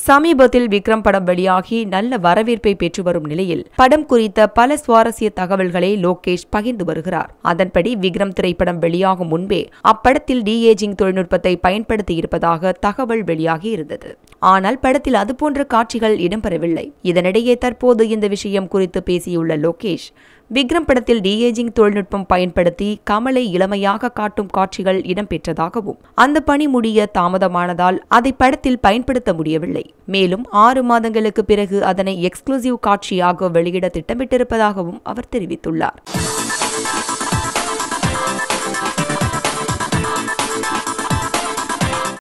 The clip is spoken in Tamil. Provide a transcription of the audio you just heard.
சமீபத்தில் விக்ரம் படம் வெளியாகி நல்ல வரவேற்பை பெற்று வரும் நிலையில் படம் குறித்த பல சுவாரஸ்ய தகவல்களை லோகேஷ் பகிர்ந்து வருகிறார் அதன்படி விக்ரம் திரைப்படம் வெளியாகும் முன்பே அப்படத்தில் டி ஏஜிங் தொழில்நுட்பத்தை பயன்படுத்தி இருப்பதாக தகவல் வெளியாகி இருந்தது ஆனால் படத்தில் அதுபோன்ற காட்சிகள் இடம்பெறவில்லை இதனிடையே தற்போது இந்த விஷயம் குறித்து பேசியுள்ள லோகேஷ் விக்ரம் படத்தில் டிஏஜிங் தொழில்நுட்பம் பயன்படுத்தி கமலை இளமையாக காட்டும் காட்சிகள் இடம்பெற்றதாகவும் அந்த பணி முடிய தாமதமானதால் அதை படத்தில் பயன்படுத்த முடியவில்லை மேலும் ஆறு மாதங்களுக்கு பிறகு அதனை எக்ஸ்க்ளூசிவ் காட்சியாக வெளியிட திட்டமிட்டிருப்பதாகவும் அவர் தெரிவித்துள்ளார்